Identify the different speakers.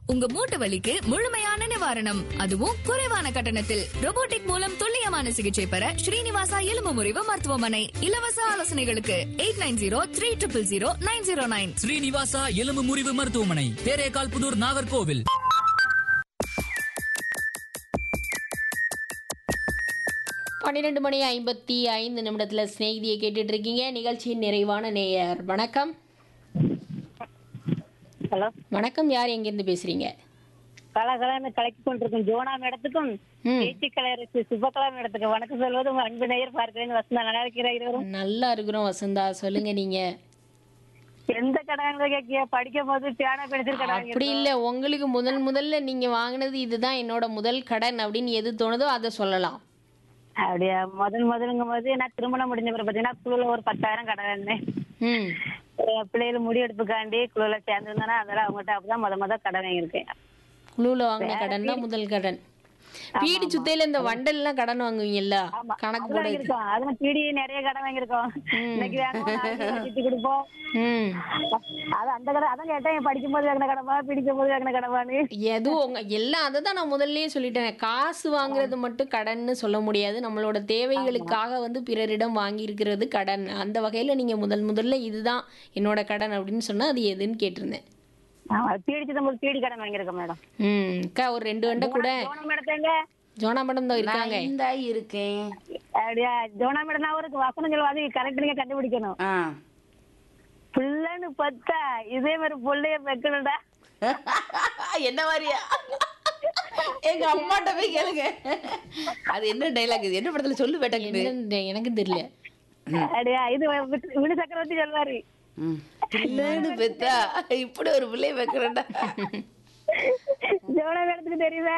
Speaker 1: உங்க மூட்டு வலிக்கு முழுமையான நிவாரணம் அதுவும் குறைவான கட்டணத்தில் robotic மூலம் துல்லியமான சிகிச்சை பெற ஸ்ரீனிவாசா எலும்பு முறிவு மருத்துவமனை இலவச ஆலோசனைகளுக்கு eight nine zero three triple zero nine zero nine
Speaker 2: Srinivasa எலும்பு முறிவு மருத்துவமனை தேரேகால் புதூர் நாகர்கோவில்
Speaker 3: பன்னிரெண்டு மணி ஐம்பத்தி ஐந்து நிமிடத்தில் ஸ்நேகிதியை கேட்டுட்டு இருக்கீங்க நிகழ்ச்சியின் நிறைவான நேயர் வணக்கம்
Speaker 4: ஹலோ
Speaker 3: வணக்கம் யார் எங்கேருந்து பேசுறீங்க
Speaker 4: கலகலன்னு கலக்கி கொண்டிருக்கும் ஜோனா மேடத்துக்கும்
Speaker 3: ம்.
Speaker 4: பேச்சு கலையரசு சுபகலா மேடத்துக்கு வணக்கம் சொல்வது உங்க அன்பு நேயர் பார்க்கிறேன் வசந்தா நல்லா இருக்கிற இருவரும்
Speaker 3: நல்லா இருக்கிறோம் வசந்தா சொல்லுங்க நீங்க
Speaker 4: எந்த கடை கேட்கிய படிக்கும் போது பியானோ பென்சில் கடை
Speaker 3: அப்படி இல்ல உங்களுக்கு முதல் முதல்ல நீங்க வாங்கினது இதுதான் என்னோட முதல் கடன் அப்படின்னு எது தோணுதோ அதை சொல்லலாம்
Speaker 4: அப்படியா முதல் முதலுங்கும் போது நான் திருமணம் முடிஞ்ச பிறகு பாத்தீங்கன்னா குழுல ஒரு பத்தாயிரம் கடை இருந்தேன்
Speaker 3: ம்
Speaker 4: பிள்ளைகள் முடி எடுப்புக்காண்டி குழுல சேர்ந்துருந்தேன்னா அதெல்லாம் அவங்ககிட்ட அப்பதான் முத முத கடை வாங்கியிருக்கேன்
Speaker 3: குழுல வாங்கின கடன் தான் முதல் கடன் வீடு சுத்தையில இந்த வண்டல்லாம் கடன் வாங்குவீங்கல்ல கணக்கு
Speaker 4: அதெல்லாம்
Speaker 3: போட இது.
Speaker 4: வாங்கியிருக்கோம் அதுவும் பீடி நிறைய கடை வாங்கியிருக்கோம் இன்னைக்கு வாங்குவோம் நாளைக்கு வச்சுட்டு கொடுப்போம்
Speaker 3: ம்
Speaker 4: அது அந்த கடை அதான் கேட்டேன் படிக்கும் போது வாங்கின கடமா பிடிக்கும் போது வாங்கின கடமான்னு
Speaker 3: எதுவும் உங்க எல்லாம் அதை தான் நான் முதல்லயே சொல்லிட்டேன் காசு வாங்குறது மட்டும் கடன்னு சொல்ல முடியாது நம்மளோட தேவைகளுக்காக வந்து பிறரிடம் வாங்கி இருக்கிறது கடன் அந்த வகையில நீங்க முதல் முதல்ல இதுதான் என்னோட கடன் அப்படின்னு சொன்னா அது எதுன்னு கேட்டிருந்தேன்
Speaker 4: ஆமா பீடிச்சு போது பீடி கடை வாங்கியிருக்கோம் மேடம்
Speaker 3: ம் அக்கா ஒரு ரெண்டு வண்டை கூட
Speaker 4: ஜோனா மேடத்தேங்க
Speaker 3: ஜோனா மேடம் தான் இருக்காங்க
Speaker 5: இந்தா இருக்கேன்
Speaker 4: அப்படியா ஜோனா மேடம் நான் ஒரு வசனம் சொல்லுவாங்க கரெக்ட் நீங்க கண்டுபிடிக்கணும்
Speaker 5: ஆ
Speaker 4: பிள்ளைன்னு பார்த்தா இதே மாதிரி பிள்ளைய வைக்கணும்டா
Speaker 5: என்ன மாதிரியா எங்க அம்மாட்ட போய் கேளுங்க அது என்ன டைலாக் இது என்ன படத்துல சொல்லு வேட்டங்குது
Speaker 3: என்னன்னு எனக்கு தெரியல
Speaker 4: அப்படியா இது வினு சக்கரவர்த்தி சொல்வாரு
Speaker 5: பிள்ளைன்னு பெத்தா இப்படி ஒரு பிள்ளைய வைக்கிறேன்டா
Speaker 4: ஜோனா மேடத்துக்கு தெரியுதா